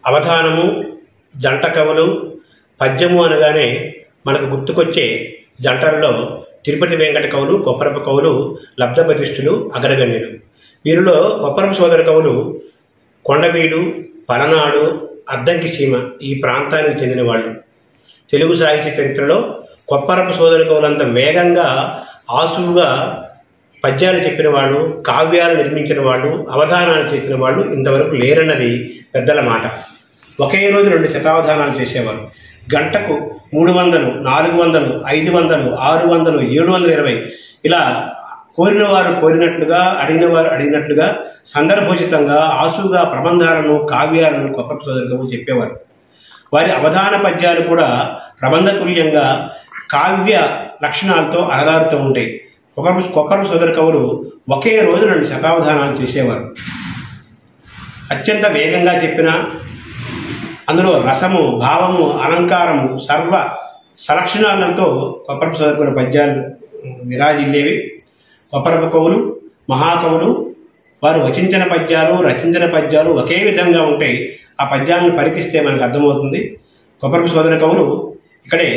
అవధానము జంట కవులు పద్యము అనగానే మనకు గుర్తుకొచ్చే జంటల్లో తిరుపతి వెంకట కవులు కొప్పరపు కవులు లబ్ధప్రతిష్ఠులు అగ్రగణ్యులు వీరిలో కొప్పరపు సోదర కవులు కొండవీడు పలనాడు అద్దంకి సీమ ఈ ప్రాంతానికి చెందిన వాళ్ళు తెలుగు సాహిత్య చరిత్రలో కొప్పరపు సోదర కవులంత వేగంగా ఆసువుగా పద్యాలు చెప్పిన వాళ్ళు కావ్యాలు నిర్మించిన వాళ్ళు అవధానాలు చేసిన వాళ్ళు ఇంతవరకు లేరన్నది పెద్దల మాట ఒకే రోజు రెండు శతావధానాలు చేసేవారు గంటకు మూడు వందలు నాలుగు వందలు ఐదు వందలు ఆరు వందలు ఏడు వందల ఇరవై ఇలా కోరిన వారు కోరినట్లుగా అడిగిన వారు అడిగినట్లుగా సందర్భోచితంగా ఆసుగా ప్రబంధాలను కావ్యాలను కొప్ప సోదరుగా చెప్పేవారు వారి అవధాన పద్యాలు కూడా ప్రబంధతుల్యంగా కావ్య లక్షణాలతో అలగారుతూ ఉంటాయి కొప్పర కొప్పర సోదర కవులు ఒకే రోజు రెండు శతావధానాలు చేసేవారు అత్యంత వేగంగా చెప్పిన అందులో రసము భావము అలంకారము సర్వ సలక్షణాలతో కొప్పరపు సోదరుల పద్యాలు విరాజిల్లేవి కొప్పరపు కవులు మహాకవులు వారు వచించిన పద్యాలు రచించిన పద్యాలు ఒకే విధంగా ఉంటాయి ఆ పద్యాలను పరికిస్తే మనకు అర్థమవుతుంది కొప్పరపు సోదర కవులు ఇక్కడే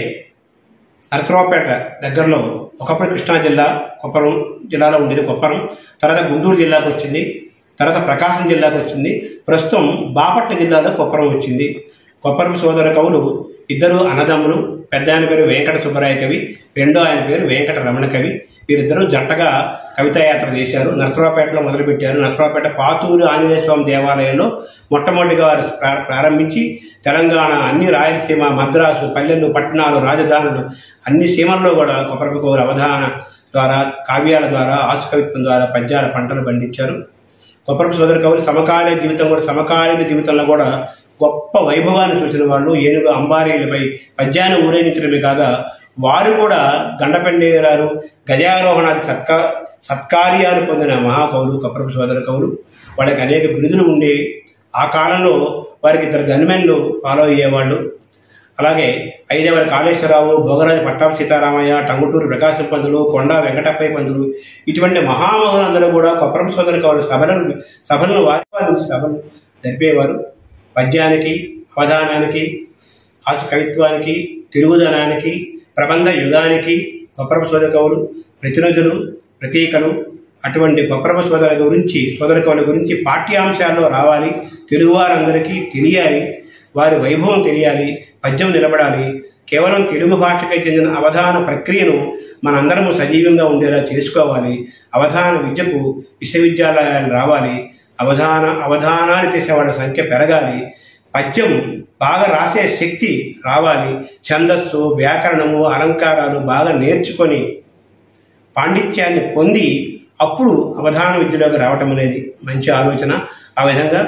నరసరావుపేట దగ్గరలో ఒకప్పుడు కృష్ణా జిల్లా కొప్పరం జిల్లాలో ఉండేది కొప్పరం తర్వాత గుంటూరు జిల్లాకు వచ్చింది తర్వాత ప్రకాశం జిల్లాకు వచ్చింది ప్రస్తుతం బాపట్ల జిల్లాలో కొప్పరం వచ్చింది కొప్పరం సోదర కవులు ఇద్దరు అన్నదమ్ములు పెద్ద ఆయన పేరు వెంకట సుబ్బరాయ కవి రెండో ఆయన పేరు వెంకట రమణ కవి వీరిద్దరూ జంటగా కవితా యాత్ర చేశారు నరసరావుపేటలో మొదలుపెట్టారు నరసరావుపేట పాతూరు ఆంజనేయ స్వామి దేవాలయంలో మొట్టమొదటిగా వారు ప్రా- ప్రారంభించి తెలంగాణ అన్ని రాయలసీమ మద్రాసు పల్లెలు పట్టణాలు రాజధానులు అన్ని సీమల్లో కూడా కొప్పరపు కవులు అవధాన ద్వారా కావ్యాల ద్వారా ఆశుకవిత్వం ద్వారా పద్యాల పంటలు పండించారు కొప్పరపు సోదర కవులు సమకాలీన జీవితం కూడా సమకాలీన జీవితంలో కూడా గొప్ప వైభవాన్ని చూసిన వాళ్ళు ఏనుగు అంబారీలపై పద్యాన్ని ఊరేగించడమే కాగా వారు కూడా గండపెండేరారు గజారోహణాది సత్కా సత్కార్యాలు పొందిన మహాకవులు కొప్పరపు సోదర కవులు వాళ్ళకి అనేక బిరుదులు ఉండేవి ఆ కాలంలో వారికి ఇద్దరు గన్మెన్లు ఫాలో అయ్యేవాళ్ళు అలాగే ఐదేవర కాళేశ్వరరావు భోగరాజు పట్టాభి సీతారామయ్య టంగుటూరు ప్రకాశం పంతులు కొండా వెంకటప్పయ్య పంతులు ఇటువంటి మహామహులందరూ కూడా కొప్పరం సోదర కవులు సభలను సభలను వారి వారి నుంచి సభలు జరిపేవారు పద్యానికి అవధానానికి ఆశ కవిత్వానికి తిరుగుదనానికి ప్రబంధ యుగానికి కొప్పరప సోదర కవులు ప్రతిరోజులు ప్రతీకలు అటువంటి కొప్పరప సోదర గురించి సోదర కవుల గురించి పాఠ్యాంశాల్లో రావాలి తెలుగువారందరికీ తెలియాలి వారి వైభవం తెలియాలి పద్యం నిలబడాలి కేవలం తెలుగు భాషకై చెందిన అవధాన ప్రక్రియను మనందరము సజీవంగా ఉండేలా చేసుకోవాలి అవధాన విద్యకు విశ్వవిద్యాలయాలు రావాలి అవధాన అవధానాలు చేసే వాళ్ళ సంఖ్య పెరగాలి పద్యం బాగా రాసే శక్తి రావాలి ఛందస్సు వ్యాకరణము అలంకారాలు బాగా నేర్చుకొని పాండిత్యాన్ని పొంది అప్పుడు అవధాన విద్యలోకి రావటం అనేది మంచి ఆలోచన ఆ విధంగా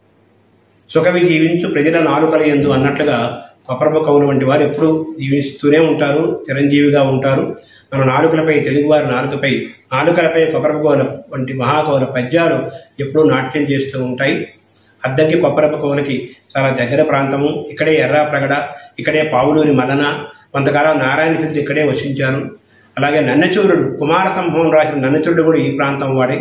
సుఖవి జీవించు ప్రజల నాలుకల ఎందు అన్నట్లుగా కొప్పరప కవులు వంటి వారు ఎప్పుడూ జీవిస్తూనే ఉంటారు చిరంజీవిగా ఉంటారు మన నాలుకలపై తెలుగువారి నాలుకపై నాలుకలపై కొప్పరప కవుల వంటి మహాకవుల పద్యాలు ఎప్పుడూ నాట్యం చేస్తూ ఉంటాయి అద్దంకి కొప్పరప కవులకి చాలా దగ్గర ప్రాంతము ఇక్కడే ఎర్రాప్రగడ ఇక్కడే పావులూరి మదన కొంతకాలం నారాయణ తిథులు ఇక్కడే వసించారు అలాగే నన్నచూరుడు కుమార సంభవం రాసిన నన్నచూరుడు కూడా ఈ ప్రాంతం వాడే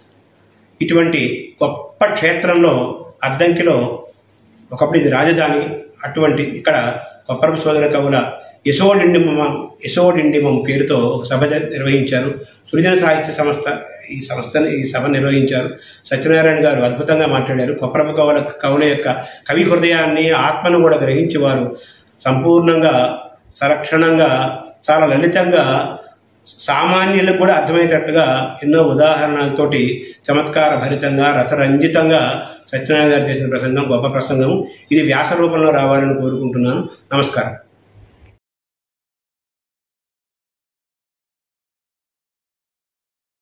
ఇటువంటి గొప్ప క్షేత్రంలో అద్దంకిలో ఒకప్పుడు ఇది రాజధాని అటువంటి ఇక్కడ కొప్పరపు సోదర కవుల యశోడిండిమం యశోడిండిమం పేరుతో ఒక సభ జ- నిర్వహించారు సృజన సాహిత్య సంస్థ ఈ సంస్థను ఈ సభ నిర్వహించారు సత్యనారాయణ గారు అద్భుతంగా మాట్లాడారు కొప్పరపు కవుల కవుల యొక్క కవి హృదయాన్ని ఆత్మను కూడా గ్రహించి వారు సంపూర్ణంగా సలక్షణంగా చాలా లలితంగా సామాన్యులకు కూడా అర్థమయ్యేటట్టుగా ఎన్నో ఉదాహరణలతోటి చమత్కార భరితంగా రసరంజితంగా సత్యనారాయణ గారు చేసిన ప్రసంగం గొప్ప ప్రసంగం ఇది వ్యాస రూపంలో రావాలని కోరుకుంటున్నాను నమస్కారం